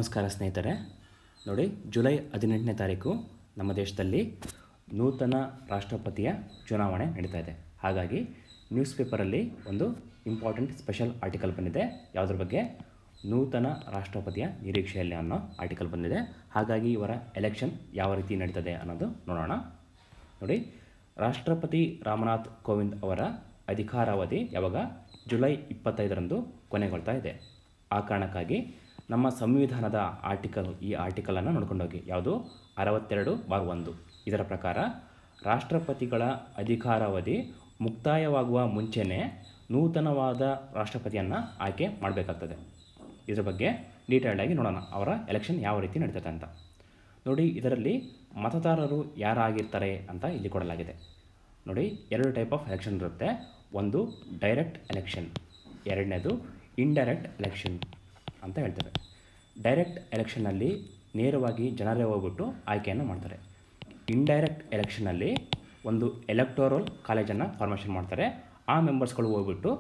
ನಮಸ್ಕಾರ ಸ್ನೇಹಿತರೆ ನೋಡಿ ಜುಲೈ ಹದಿನೆಂಟನೇ ತಾರೀಕು ನಮ್ಮ ದೇಶದಲ್ಲಿ ನೂತನ ರಾಷ್ಟ್ರಪತಿಯ ಚುನಾವಣೆ ನಡೀತಾ ಇದೆ ಹಾಗಾಗಿ ನ್ಯೂಸ್ ಪೇಪರಲ್ಲಿ ಒಂದು ಇಂಪಾರ್ಟೆಂಟ್ ಸ್ಪೆಷಲ್ ಆರ್ಟಿಕಲ್ ಬಂದಿದೆ ಯಾವುದ್ರ ಬಗ್ಗೆ ನೂತನ ರಾಷ್ಟ್ರಪತಿಯ ನಿರೀಕ್ಷೆಯಲ್ಲಿ ಅನ್ನೋ ಆರ್ಟಿಕಲ್ ಬಂದಿದೆ ಹಾಗಾಗಿ ಇವರ ಎಲೆಕ್ಷನ್ ಯಾವ ರೀತಿ ನಡೀತದೆ ಅನ್ನೋದು ನೋಡೋಣ ನೋಡಿ ರಾಷ್ಟ್ರಪತಿ ರಾಮನಾಥ್ ಕೋವಿಂದ್ ಅವರ ಅಧಿಕಾರಾವಧಿ ಯಾವಾಗ ಜುಲೈ ಇಪ್ಪತ್ತೈದರಂದು ಕೊನೆಗೊಳ್ತಾ ಇದೆ ಆ ಕಾರಣಕ್ಕಾಗಿ ನಮ್ಮ ಸಂವಿಧಾನದ ಆರ್ಟಿಕಲ್ ಈ ಆರ್ಟಿಕಲನ್ನು ನೋಡ್ಕೊಂಡೋಗಿ ಯಾವುದು ಅರವತ್ತೆರಡು ಬಾರ್ ಒಂದು ಇದರ ಪ್ರಕಾರ ರಾಷ್ಟ್ರಪತಿಗಳ ಅಧಿಕಾರಾವಧಿ ಮುಕ್ತಾಯವಾಗುವ ಮುಂಚೆನೇ ನೂತನವಾದ ರಾಷ್ಟ್ರಪತಿಯನ್ನು ಆಯ್ಕೆ ಮಾಡಬೇಕಾಗ್ತದೆ ಇದ್ರ ಬಗ್ಗೆ ಡೀಟೇಲ್ಡಾಗಿ ನೋಡೋಣ ಅವರ ಎಲೆಕ್ಷನ್ ಯಾವ ರೀತಿ ನಡೀತದೆ ಅಂತ ನೋಡಿ ಇದರಲ್ಲಿ ಮತದಾರರು ಯಾರಾಗಿರ್ತಾರೆ ಅಂತ ಇಲ್ಲಿ ಕೊಡಲಾಗಿದೆ ನೋಡಿ ಎರಡು ಟೈಪ್ ಆಫ್ ಎಲೆಕ್ಷನ್ ಇರುತ್ತೆ ಒಂದು ಡೈರೆಕ್ಟ್ ಎಲೆಕ್ಷನ್ ಎರಡನೇದು ಇಂಡೈರೆಕ್ಟ್ ಎಲೆಕ್ಷನ್ ಅಂತ ಹೇಳ್ತಾರೆ ಡೈರೆಕ್ಟ್ ಎಲೆಕ್ಷನ್ನಲ್ಲಿ ನೇರವಾಗಿ ಜನರೇ ಹೋಗ್ಬಿಟ್ಟು ಆಯ್ಕೆಯನ್ನು ಮಾಡ್ತಾರೆ ಇಂಡೈರೆಕ್ಟ್ ಎಲೆಕ್ಷನ್ನಲ್ಲಿ ಒಂದು ಎಲೆಕ್ಟೋರಲ್ ಕಾಲೇಜನ್ನು ಫಾರ್ಮೇಷನ್ ಮಾಡ್ತಾರೆ ಆ ಮೆಂಬರ್ಸ್ಗಳು ಹೋಗ್ಬಿಟ್ಟು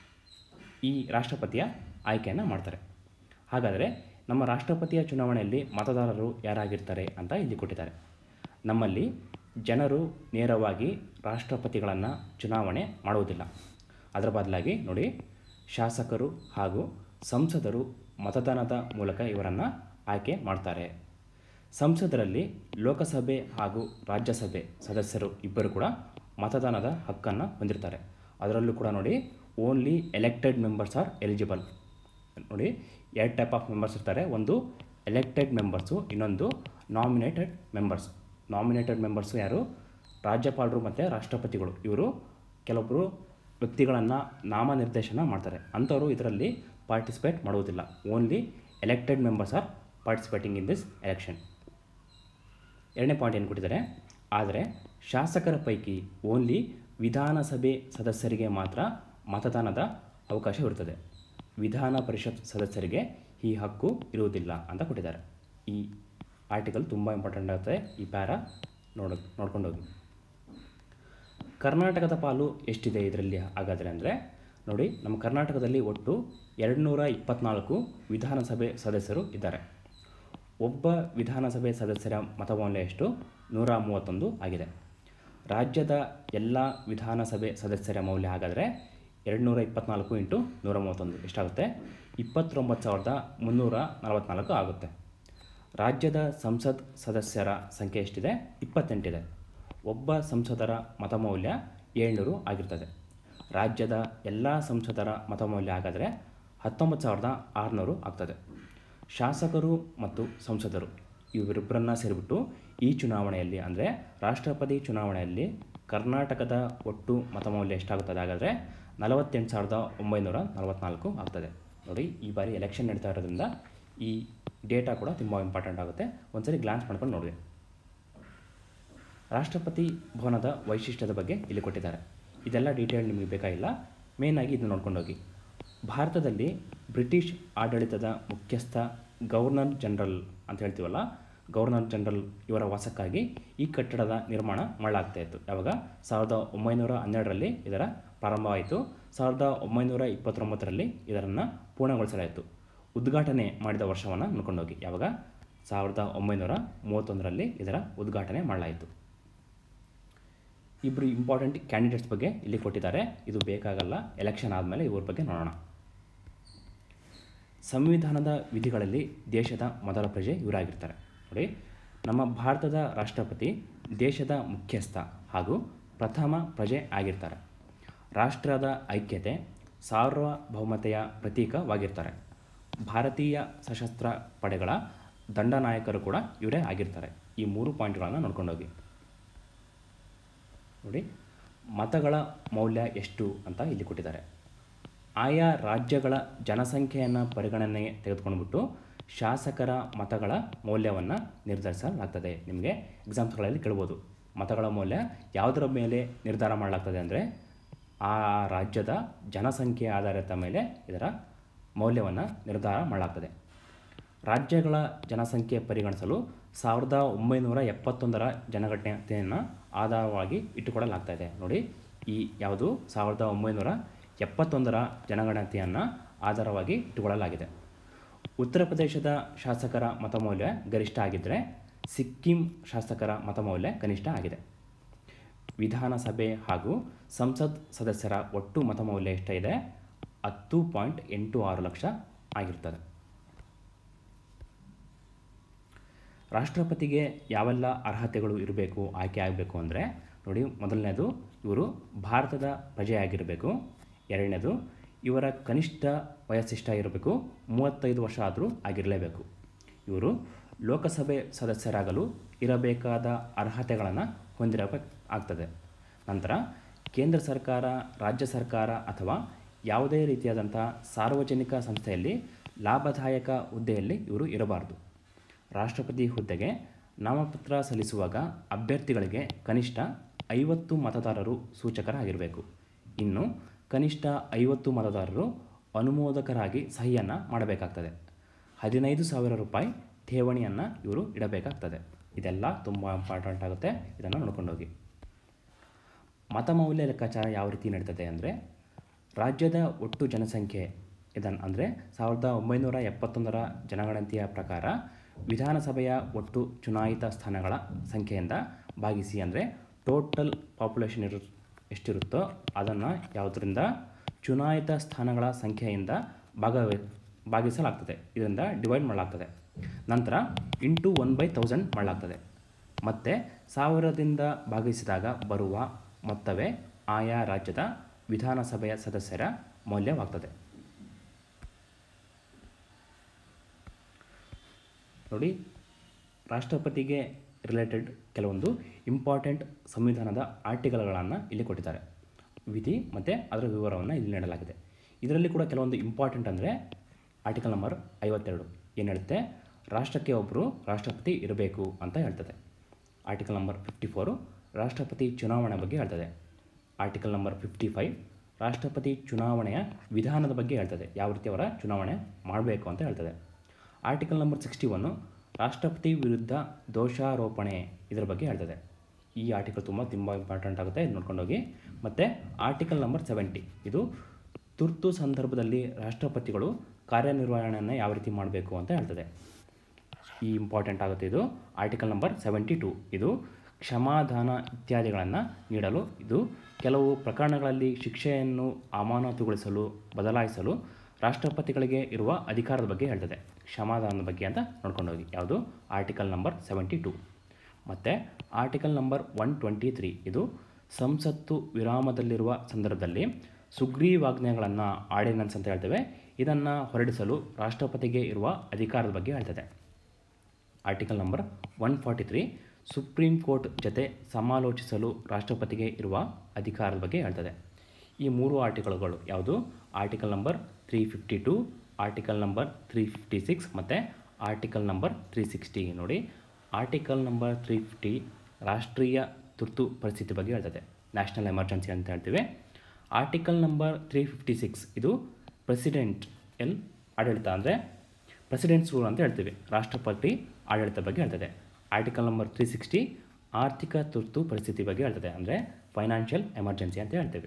ಈ ರಾಷ್ಟ್ರಪತಿಯ ಆಯ್ಕೆಯನ್ನು ಮಾಡ್ತಾರೆ ಹಾಗಾದರೆ ನಮ್ಮ ರಾಷ್ಟ್ರಪತಿಯ ಚುನಾವಣೆಯಲ್ಲಿ ಮತದಾರರು ಯಾರಾಗಿರ್ತಾರೆ ಅಂತ ಇಲ್ಲಿ ಕೊಟ್ಟಿದ್ದಾರೆ ನಮ್ಮಲ್ಲಿ ಜನರು ನೇರವಾಗಿ ರಾಷ್ಟ್ರಪತಿಗಳನ್ನು ಚುನಾವಣೆ ಮಾಡುವುದಿಲ್ಲ ಅದರ ಬದಲಾಗಿ ನೋಡಿ ಶಾಸಕರು ಹಾಗೂ ಸಂಸದರು ಮತದಾನದ ಮೂಲಕ ಇವರನ್ನು ಆಯ್ಕೆ ಮಾಡ್ತಾರೆ ಸಂಸದರಲ್ಲಿ ಲೋಕಸಭೆ ಹಾಗೂ ರಾಜ್ಯಸಭೆ ಸದಸ್ಯರು ಇಬ್ಬರು ಕೂಡ ಮತದಾನದ ಹಕ್ಕನ್ನು ಹೊಂದಿರ್ತಾರೆ ಅದರಲ್ಲೂ ಕೂಡ ನೋಡಿ only elected members are eligible ನೋಡಿ ಎರಡು ಟೈಪ್ ಆಫ್ ಮೆಂಬರ್ಸ್ ಇರ್ತಾರೆ ಒಂದು ಎಲೆಕ್ಟೆಡ್ ಮೆಂಬರ್ಸು ಇನ್ನೊಂದು ನಾಮಿನೇಟೆಡ್ ಮೆಂಬರ್ಸ್ ನಾಮಿನೇಟೆಡ್ ಮೆಂಬರ್ಸು ಯಾರು ರಾಜ್ಯಪಾಲರು ಮತ್ತು ರಾಷ್ಟ್ರಪತಿಗಳು ಇವರು ಕೆಲವೊಬ್ಬರು ವ್ಯಕ್ತಿಗಳನ್ನು ನಾಮನಿರ್ದೇಶನ ಮಾಡ್ತಾರೆ ಅಂಥವರು ಇದರಲ್ಲಿ ಪಾರ್ಟಿಸಿಪೇಟ್ ಮಾಡುವುದಿಲ್ಲ only elected members are participating in this election ಎರಡನೇ ಪಾಯಿಂಟ್ ಏನು ಕೊಟ್ಟಿದ್ದಾರೆ ಆದರೆ ಶಾಸಕರ ಪೈಕಿ ಓನ್ಲಿ ವಿಧಾನಸಭೆ ಸದಸ್ಯರಿಗೆ ಮಾತ್ರ ಮತದಾನದ ಅವಕಾಶ ಇರುತ್ತದೆ ವಿಧಾನ ಪರಿಷತ್ ಸದಸ್ಯರಿಗೆ ಈ ಹಕ್ಕು ಇರುವುದಿಲ್ಲ ಅಂತ ಕೊಟ್ಟಿದ್ದಾರೆ ಈ ಆರ್ಟಿಕಲ್ ತುಂಬ ಇಂಪಾರ್ಟೆಂಟ್ ಆಗುತ್ತೆ ಈ ಪ್ಯಾರ ನೋಡ ನೋಡ್ಕೊಂಡು ಹೋಗಿ ಕರ್ನಾಟಕದ ಪಾಲು ಎಷ್ಟಿದೆ ಇದರಲ್ಲಿ ಹಾಗಾದರೆ ಅಂದರೆ ನೋಡಿ ನಮ್ಮ ಕರ್ನಾಟಕದಲ್ಲಿ ಒಟ್ಟು ಎರಡು ನೂರ ಇಪ್ಪತ್ತ್ನಾಲ್ಕು ವಿಧಾನಸಭೆ ಸದಸ್ಯರು ಇದ್ದಾರೆ ಒಬ್ಬ ವಿಧಾನಸಭೆ ಸದಸ್ಯರ ಮತಮೌಲ್ಯ ಎಷ್ಟು ನೂರ ಮೂವತ್ತೊಂದು ಆಗಿದೆ ರಾಜ್ಯದ ಎಲ್ಲ ವಿಧಾನಸಭೆ ಸದಸ್ಯರ ಮೌಲ್ಯ ಹಾಗಾದರೆ ಎರಡು ನೂರ ಇಪ್ಪತ್ತ್ನಾಲ್ಕು ಇಂಟು ನೂರ ಮೂವತ್ತೊಂದು ಎಷ್ಟಾಗುತ್ತೆ ಇಪ್ಪತ್ತೊಂಬತ್ತು ಸಾವಿರದ ಮುನ್ನೂರ ನಲವತ್ತ್ನಾಲ್ಕು ಆಗುತ್ತೆ ರಾಜ್ಯದ ಸಂಸತ್ ಸದಸ್ಯರ ಸಂಖ್ಯೆ ಎಷ್ಟಿದೆ ಇಪ್ಪತ್ತೆಂಟಿದೆ ಒಬ್ಬ ಸಂಸದರ ಮತಮೌಲ್ಯ ಏಳ್ನೂರು ಆಗಿರ್ತದೆ ರಾಜ್ಯದ ಎಲ್ಲ ಸಂಸದರ ಮತಮೌಲ್ಯ ಹಾಗಾದರೆ ಹತ್ತೊಂಬತ್ತು ಸಾವಿರದ ಆರುನೂರು ಆಗ್ತದೆ ಶಾಸಕರು ಮತ್ತು ಸಂಸದರು ಇವರಿಬ್ಬರನ್ನ ಸೇರಿಬಿಟ್ಟು ಈ ಚುನಾವಣೆಯಲ್ಲಿ ಅಂದರೆ ರಾಷ್ಟ್ರಪತಿ ಚುನಾವಣೆಯಲ್ಲಿ ಕರ್ನಾಟಕದ ಒಟ್ಟು ಮತಮೌಲ್ಯ ಎಷ್ಟಾಗುತ್ತದೆ ಹಾಗಾದರೆ ನಲವತ್ತೆಂಟು ಸಾವಿರದ ಒಂಬೈನೂರ ನಲವತ್ತ್ನಾಲ್ಕು ಆಗ್ತದೆ ನೋಡಿ ಈ ಬಾರಿ ಎಲೆಕ್ಷನ್ ನಡೀತಾ ಇರೋದ್ರಿಂದ ಈ ಡೇಟಾ ಕೂಡ ತುಂಬ ಇಂಪಾರ್ಟೆಂಟ್ ಆಗುತ್ತೆ ಒಂದ್ಸರಿ ಗ್ಲಾನ್ಸ್ ಮಾಡ್ಕೊಂಡು ನೋಡಿ ರಾಷ್ಟ್ರಪತಿ ಭವನದ ವೈಶಿಷ್ಟ್ಯದ ಬಗ್ಗೆ ಇಲ್ಲಿ ಕೊಟ್ಟಿದ್ದಾರೆ ಇದೆಲ್ಲ ಡೀಟೇಲ್ ನಿಮಗೆ ಬೇಕಾಗಿಲ್ಲ ಮೇಯ್ನಾಗಿ ಇದನ್ನು ನೋಡ್ಕೊಂಡು ಹೋಗಿ ಭಾರತದಲ್ಲಿ ಬ್ರಿಟಿಷ್ ಆಡಳಿತದ ಮುಖ್ಯಸ್ಥ ಗವರ್ನರ್ ಜನರಲ್ ಅಂತ ಹೇಳ್ತೀವಲ್ಲ ಗವರ್ನರ್ ಜನರಲ್ ಇವರ ವಾಸಕ್ಕಾಗಿ ಈ ಕಟ್ಟಡದ ನಿರ್ಮಾಣ ಮಾಡಲಾಗ್ತಾ ಇತ್ತು ಯಾವಾಗ ಸಾವಿರದ ಒಂಬೈನೂರ ಹನ್ನೆರಡರಲ್ಲಿ ಇದರ ಪ್ರಾರಂಭವಾಯಿತು ಸಾವಿರದ ಒಂಬೈನೂರ ಇಪ್ಪತ್ತೊಂಬತ್ತರಲ್ಲಿ ಇದನ್ನು ಪೂರ್ಣಗೊಳಿಸಲಾಯಿತು ಉದ್ಘಾಟನೆ ಮಾಡಿದ ವರ್ಷವನ್ನು ನೋಡ್ಕೊಂಡೋಗಿ ಯಾವಾಗ ಸಾವಿರದ ಒಂಬೈನೂರ ಮೂವತ್ತೊಂದರಲ್ಲಿ ಇದರ ಉದ್ಘಾಟನೆ ಮಾಡಲಾಯಿತು ಇಬ್ಬರು ಇಂಪಾರ್ಟೆಂಟ್ ಕ್ಯಾಂಡಿಡೇಟ್ಸ್ ಬಗ್ಗೆ ಇಲ್ಲಿ ಕೊಟ್ಟಿದ್ದಾರೆ ಇದು ಬೇಕಾಗಲ್ಲ ಎಲೆಕ್ಷನ್ ಆದಮೇಲೆ ಇವ್ರ ಬಗ್ಗೆ ನೋಡೋಣ ಸಂವಿಧಾನದ ವಿಧಿಗಳಲ್ಲಿ ದೇಶದ ಮೊದಲ ಪ್ರಜೆ ಇವರಾಗಿರ್ತಾರೆ ನೋಡಿ ನಮ್ಮ ಭಾರತದ ರಾಷ್ಟ್ರಪತಿ ದೇಶದ ಮುಖ್ಯಸ್ಥ ಹಾಗೂ ಪ್ರಥಮ ಪ್ರಜೆ ಆಗಿರ್ತಾರೆ ರಾಷ್ಟ್ರದ ಐಕ್ಯತೆ ಸಾರ್ವಭೌಮತೆಯ ಪ್ರತೀಕವಾಗಿರ್ತಾರೆ ಭಾರತೀಯ ಸಶಸ್ತ್ರ ಪಡೆಗಳ ದಂಡನಾಯಕರು ಕೂಡ ಇವರೇ ಆಗಿರ್ತಾರೆ ಈ ಮೂರು ಪಾಯಿಂಟ್ಗಳನ್ನು ನೋಡ್ಕೊಂಡೋಗಿ ನೋಡಿ ಮತಗಳ ಮೌಲ್ಯ ಎಷ್ಟು ಅಂತ ಇಲ್ಲಿ ಕೊಟ್ಟಿದ್ದಾರೆ ಆಯಾ ರಾಜ್ಯಗಳ ಜನಸಂಖ್ಯೆಯನ್ನು ಪರಿಗಣನೆಗೆ ತೆಗೆದುಕೊಂಡ್ಬಿಟ್ಟು ಶಾಸಕರ ಮತಗಳ ಮೌಲ್ಯವನ್ನು ನಿರ್ಧರಿಸಲಾಗ್ತದೆ ನಿಮಗೆ ಎಕ್ಸಾಮ್ಸ್ಗಳಲ್ಲಿ ಕೇಳ್ಬೋದು ಮತಗಳ ಮೌಲ್ಯ ಯಾವುದರ ಮೇಲೆ ನಿರ್ಧಾರ ಮಾಡಲಾಗ್ತದೆ ಅಂದರೆ ಆ ರಾಜ್ಯದ ಜನಸಂಖ್ಯೆ ಆಧಾರಿತ ಮೇಲೆ ಇದರ ಮೌಲ್ಯವನ್ನು ನಿರ್ಧಾರ ಮಾಡಲಾಗ್ತದೆ ರಾಜ್ಯಗಳ ಜನಸಂಖ್ಯೆ ಪರಿಗಣಿಸಲು ಸಾವಿರದ ಒಂಬೈನೂರ ಎಪ್ಪತ್ತೊಂದರ ಜನಗಣನೆಯನ್ನು ಆಧಾರವಾಗಿ ಇಟ್ಟುಕೊಳ್ಳಲಾಗ್ತಾ ಇದೆ ನೋಡಿ ಈ ಯಾವುದು ಸಾವಿರದ ಒಂಬೈನೂರ ಎಪ್ಪತ್ತೊಂದರ ಜನಗಣತಿಯನ್ನು ಆಧಾರವಾಗಿ ಇಟ್ಟುಕೊಳ್ಳಲಾಗಿದೆ ಉತ್ತರ ಪ್ರದೇಶದ ಶಾಸಕರ ಮತಮೌಲ್ಯ ಗರಿಷ್ಠ ಆಗಿದ್ದರೆ ಸಿಕ್ಕಿಂ ಶಾಸಕರ ಮತಮೌಲ್ಯ ಕನಿಷ್ಠ ಆಗಿದೆ ವಿಧಾನಸಭೆ ಹಾಗೂ ಸಂಸತ್ ಸದಸ್ಯರ ಒಟ್ಟು ಮತಮೌಲ್ಯ ಎಷ್ಟಿದೆ ಹತ್ತು ಪಾಯಿಂಟ್ ಎಂಟು ಆರು ಲಕ್ಷ ಆಗಿರ್ತದೆ ರಾಷ್ಟ್ರಪತಿಗೆ ಯಾವೆಲ್ಲ ಅರ್ಹತೆಗಳು ಇರಬೇಕು ಆಯ್ಕೆ ಆಗಬೇಕು ಅಂದರೆ ನೋಡಿ ಮೊದಲನೇದು ಇವರು ಭಾರತದ ಪ್ರಜೆಯಾಗಿರಬೇಕು ಎರಡನೇದು ಇವರ ಕನಿಷ್ಠ ವಯಸ್ಸಿಷ್ಟ ಇರಬೇಕು ಮೂವತ್ತೈದು ವರ್ಷ ಆದರೂ ಆಗಿರಲೇಬೇಕು ಇವರು ಲೋಕಸಭೆ ಸದಸ್ಯರಾಗಲು ಇರಬೇಕಾದ ಅರ್ಹತೆಗಳನ್ನು ಹೊಂದಿರಬೇಕು ಆಗ್ತದೆ ನಂತರ ಕೇಂದ್ರ ಸರ್ಕಾರ ರಾಜ್ಯ ಸರ್ಕಾರ ಅಥವಾ ಯಾವುದೇ ರೀತಿಯಾದಂಥ ಸಾರ್ವಜನಿಕ ಸಂಸ್ಥೆಯಲ್ಲಿ ಲಾಭದಾಯಕ ಹುದ್ದೆಯಲ್ಲಿ ಇವರು ಇರಬಾರದು ರಾಷ್ಟ್ರಪತಿ ಹುದ್ದೆಗೆ ನಾಮಪತ್ರ ಸಲ್ಲಿಸುವಾಗ ಅಭ್ಯರ್ಥಿಗಳಿಗೆ ಕನಿಷ್ಠ ಐವತ್ತು ಮತದಾರರು ಸೂಚಕರಾಗಿರಬೇಕು ಇನ್ನು ಕನಿಷ್ಠ ಐವತ್ತು ಮತದಾರರು ಅನುಮೋದಕರಾಗಿ ಸಹಿಯನ್ನು ಮಾಡಬೇಕಾಗ್ತದೆ ಹದಿನೈದು ಸಾವಿರ ರೂಪಾಯಿ ಠೇವಣಿಯನ್ನು ಇವರು ಇಡಬೇಕಾಗ್ತದೆ ಇದೆಲ್ಲ ತುಂಬ ಇಂಪಾರ್ಟೆಂಟ್ ಆಗುತ್ತೆ ಇದನ್ನು ನೋಡ್ಕೊಂಡೋಗಿ ಮತಮೌಲ್ಯ ಲೆಕ್ಕಾಚಾರ ಯಾವ ರೀತಿ ನಡೀತದೆ ಅಂದರೆ ರಾಜ್ಯದ ಒಟ್ಟು ಜನಸಂಖ್ಯೆ ಇದನ್ನು ಅಂದರೆ ಸಾವಿರದ ಒಂಬೈನೂರ ಎಪ್ಪತ್ತೊಂದರ ಜನಗಣತಿಯ ಪ್ರಕಾರ ವಿಧಾನಸಭೆಯ ಒಟ್ಟು ಚುನಾಯಿತ ಸ್ಥಾನಗಳ ಸಂಖ್ಯೆಯಿಂದ ಭಾಗಿಸಿ ಅಂದರೆ ಟೋಟಲ್ ಪಾಪ್ಯುಲೇಷನ್ ಇರು ಎಷ್ಟಿರುತ್ತೋ ಅದನ್ನು ಯಾವುದರಿಂದ ಚುನಾಯಿತ ಸ್ಥಾನಗಳ ಸಂಖ್ಯೆಯಿಂದ ಭಾಗ ಭಾಗಿಸಲಾಗ್ತದೆ ಇದರಿಂದ ಡಿವೈಡ್ ಮಾಡಲಾಗ್ತದೆ ನಂತರ ಇಂಟು ಒನ್ ಬೈ ತೌಸಂಡ್ ಮಾಡಲಾಗ್ತದೆ ಮತ್ತು ಸಾವಿರದಿಂದ ಭಾಗಿಸಿದಾಗ ಬರುವ ಮೊತ್ತವೇ ಆಯಾ ರಾಜ್ಯದ ವಿಧಾನಸಭೆಯ ಸದಸ್ಯರ ಮೌಲ್ಯವಾಗ್ತದೆ ನೋಡಿ ರಾಷ್ಟ್ರಪತಿಗೆ ರಿಲೇಟೆಡ್ ಕೆಲವೊಂದು ಇಂಪಾರ್ಟೆಂಟ್ ಸಂವಿಧಾನದ ಆರ್ಟಿಕಲ್ಗಳನ್ನು ಇಲ್ಲಿ ಕೊಟ್ಟಿದ್ದಾರೆ ವಿಧಿ ಮತ್ತು ಅದರ ವಿವರವನ್ನು ಇಲ್ಲಿ ನೀಡಲಾಗಿದೆ ಇದರಲ್ಲಿ ಕೂಡ ಕೆಲವೊಂದು ಇಂಪಾರ್ಟೆಂಟ್ ಅಂದರೆ ಆರ್ಟಿಕಲ್ ನಂಬರ್ ಐವತ್ತೆರಡು ಏನು ಹೇಳುತ್ತೆ ರಾಷ್ಟ್ರಕ್ಕೆ ಒಬ್ಬರು ರಾಷ್ಟ್ರಪತಿ ಇರಬೇಕು ಅಂತ ಹೇಳ್ತದೆ ಆರ್ಟಿಕಲ್ ನಂಬರ್ ಫಿಫ್ಟಿ ಫೋರು ರಾಷ್ಟ್ರಪತಿ ಚುನಾವಣೆ ಬಗ್ಗೆ ಹೇಳ್ತದೆ ಆರ್ಟಿಕಲ್ ನಂಬರ್ ಫಿಫ್ಟಿ ಫೈವ್ ರಾಷ್ಟ್ರಪತಿ ಚುನಾವಣೆಯ ವಿಧಾನದ ಬಗ್ಗೆ ಹೇಳ್ತದೆ ಯಾವ ರೀತಿ ಅವರ ಚುನಾವಣೆ ಮಾಡಬೇಕು ಅಂತ ಹೇಳ್ತದೆ ಆರ್ಟಿಕಲ್ ನಂಬರ್ ಸಿಕ್ಸ್ಟಿ ಒನ್ನು ರಾಷ್ಟ್ರಪತಿ ವಿರುದ್ಧ ದೋಷಾರೋಪಣೆ ಇದರ ಬಗ್ಗೆ ಹೇಳ್ತದೆ ಈ ಆರ್ಟಿಕಲ್ ತುಂಬ ತುಂಬ ಇಂಪಾರ್ಟೆಂಟ್ ಆಗುತ್ತೆ ಇದು ನೋಡ್ಕೊಂಡೋಗಿ ಮತ್ತು ಆರ್ಟಿಕಲ್ ನಂಬರ್ ಸೆವೆಂಟಿ ಇದು ತುರ್ತು ಸಂದರ್ಭದಲ್ಲಿ ರಾಷ್ಟ್ರಪತಿಗಳು ಕಾರ್ಯನಿರ್ವಹಣೆಯನ್ನು ಯಾವ ರೀತಿ ಮಾಡಬೇಕು ಅಂತ ಹೇಳ್ತದೆ ಈ ಇಂಪಾರ್ಟೆಂಟ್ ಆಗುತ್ತೆ ಇದು ಆರ್ಟಿಕಲ್ ನಂಬರ್ ಸೆವೆಂಟಿ ಟು ಇದು ಕ್ಷಮಾದಾನ ಇತ್ಯಾದಿಗಳನ್ನು ನೀಡಲು ಇದು ಕೆಲವು ಪ್ರಕರಣಗಳಲ್ಲಿ ಶಿಕ್ಷೆಯನ್ನು ಅಮಾನತುಗೊಳಿಸಲು ಬದಲಾಯಿಸಲು ರಾಷ್ಟ್ರಪತಿಗಳಿಗೆ ಇರುವ ಅಧಿಕಾರದ ಬಗ್ಗೆ ಹೇಳ್ತದೆ ಕ್ಷಮಾದಾನದ ಬಗ್ಗೆ ಅಂತ ನೋಡ್ಕೊಂಡು ಹೋಗಿ ಯಾವುದು ಆರ್ಟಿಕಲ್ ನಂಬರ್ ಸೆವೆಂಟಿ ಟು ಮತ್ತು article number one twenty three ಇದು ಸಂಸತ್ತು ವಿರಾಮದಲ್ಲಿರುವ ಸಂದರ್ಭದಲ್ಲಿ ಸುಗ್ರೀವಾಜ್ಞೆಗಳನ್ನು ಆರ್ಡಿನೆನ್ಸ್ ಅಂತ ಹೇಳ್ತೇವೆ ಇದನ್ನು ಹೊರಡಿಸಲು ರಾಷ್ಟ್ರಪತಿಗೆ ಇರುವ ಅಧಿಕಾರದ ಬಗ್ಗೆ ಹೇಳ್ತದೆ article number one forty three supreme court ಜತೆ ಸಮಾಲೋಚಿಸಲು ರಾಷ್ಟ್ರಪತಿಗೆ ಇರುವ ಅಧಿಕಾರದ ಬಗ್ಗೆ ಹೇಳ್ತದೆ ಈ ಮೂರು ಆರ್ಟಿಕಲ್ಗಳು ಯಾವುದು article number three fifty two article number three fifty six ಮತ್ತು ಆರ್ಟಿಕಲ್ ನಂಬರ್ ತ್ರೀ ಸಿಕ್ಸ್ಟಿ ನೋಡಿ ಆರ್ಟಿಕಲ್ ನಂಬರ್ ತ್ರೀ ಫಿಫ್ಟಿ ರಾಷ್ಟ್ರೀಯ ತುರ್ತು ಪರಿಸ್ಥಿತಿ ಬಗ್ಗೆ ಹೇಳ್ತದೆ ನ್ಯಾಷನಲ್ ಎಮರ್ಜೆನ್ಸಿ ಅಂತ ಹೇಳ್ತೀವಿ article number three fifty six ಇದು ಪ್ರೆಸಿಡೆಂಟ್ ಎಲ್ ಆಡಳಿತ ಅಂದರೆ ಪ್ರೆಸಿಡೆಂಟ್ಸ್ ರೂಲ್ ಅಂತ ಹೇಳ್ತೀವಿ ರಾಷ್ಟ್ರಪತಿ ಆಡಳಿತ ಬಗ್ಗೆ ಹೇಳ್ತದೆ ಆರ್ಟಿಕಲ್ ನಂಬರ್ ತ್ರೀ ಸಿಕ್ಸ್ಟಿ ಆರ್ಥಿಕ ತುರ್ತು ಪರಿಸ್ಥಿತಿ ಬಗ್ಗೆ ಹೇಳ್ತದೆ ಅಂದರೆ ಫೈನಾನ್ಷಿಯಲ್ ಎಮರ್ಜೆನ್ಸಿ ಅಂತ ಹೇಳ್ತೇವೆ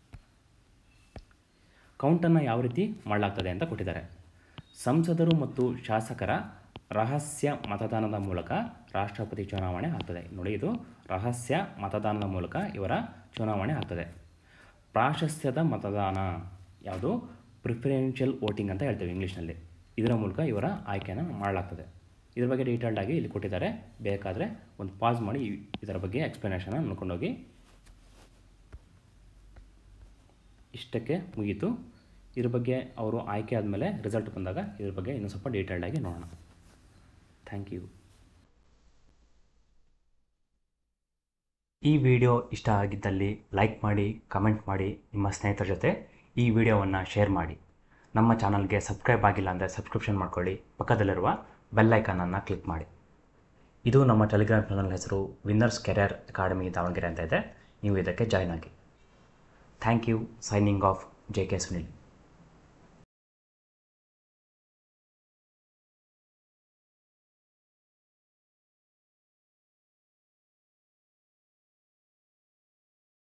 ಕೌಂಟನ್ನು ಯಾವ ರೀತಿ ಮಾಡಲಾಗ್ತದೆ ಅಂತ ಕೊಟ್ಟಿದ್ದಾರೆ ಸಂಸದರು ಮತ್ತು ಶಾಸಕರ ರಹಸ್ಯ ಮತದಾನದ ಮೂಲಕ ರಾಷ್ಟ್ರಪತಿ ಚುನಾವಣೆ ಆಗ್ತದೆ ನೋಡಿ ಇದು ರಹಸ್ಯ ಮತದಾನದ ಮೂಲಕ ಇವರ ಚುನಾವಣೆ ಆಗ್ತದೆ ಪ್ರಾಶಸ್ತ್ಯದ ಮತದಾನ ಯಾವುದು ಪ್ರಿಫರೆನ್ಷಿಯಲ್ ವೋಟಿಂಗ್ ಅಂತ ಹೇಳ್ತೇವೆ ಇಂಗ್ಲೀಷ್ನಲ್ಲಿ ಇದರ ಮೂಲಕ ಇವರ ಆಯ್ಕೆಯನ್ನು ಮಾಡಲಾಗ್ತದೆ ಇದ್ರ ಬಗ್ಗೆ ಡೀಟೇಲ್ಡ್ ಆಗಿ ಇಲ್ಲಿ ಕೊಟ್ಟಿದ್ದಾರೆ ಬೇಕಾದರೆ ಒಂದು ಪಾಸ್ ಮಾಡಿ ಈ- ಇದರ ಬಗ್ಗೆ ಎಕ್ಸ್ಪ್ಲನೇಷನ್ ನೋಡ್ಕೊಂಡೋಗಿ ಇಷ್ಟಕ್ಕೆ ಮುಗೀತು ಇದ್ರ ಬಗ್ಗೆ ಅವರು ಆಯ್ಕೆ ಆದಮೇಲೆ ರಿಸಲ್ಟ್ ಬಂದಾಗ ಇದ್ರ ಬಗ್ಗೆ ಇನ್ನೂ ಸ್ವಲ್ಪ ಡೀಟೇಲ್ಡ್ ಆಗಿ ನೋಡೋಣ ಥ್ಯಾಂಕ್ ಯು ಈ ವಿಡಿಯೋ ಇಷ್ಟ ಆಗಿದ್ದಲ್ಲಿ ಲೈಕ್ ಮಾಡಿ ಕಮೆಂಟ್ ಮಾಡಿ ನಿಮ್ಮ ಸ್ನೇಹಿತರ ಜೊತೆ ಈ ವಿಡಿಯೋವನ್ನು ಶೇರ್ ಮಾಡಿ ನಮ್ಮ ಚಾನಲ್ಗೆ ಸಬ್ಸ್ಕ್ರೈಬ್ ಆಗಿಲ್ಲ ಅಂದರೆ ಸಬ್ಸ್ಕ್ರಿಪ್ಷನ್ ಮಾಡ್ಕೊಳ್ಳಿ ಪಕ್ಕದಲ್ಲಿರುವ ಬೆಲ್ ಐಕಾನನ್ನು ಕ್ಲಿಕ್ ಮಾಡಿ ಇದು ನಮ್ಮ ಟೆಲಿಗ್ರಾಮ್ ಚಾನಲ್ ಹೆಸರು ವಿನ್ನರ್ಸ್ ಕೆರಿಯರ್ ಅಕಾಡೆಮಿ ದಾವಣಗೆರೆ ಅಂತ ಇದೆ ನೀವು ಇದಕ್ಕೆ ಜಾಯ್ನ್ ಆಗಿ thank you signing off J K Sunil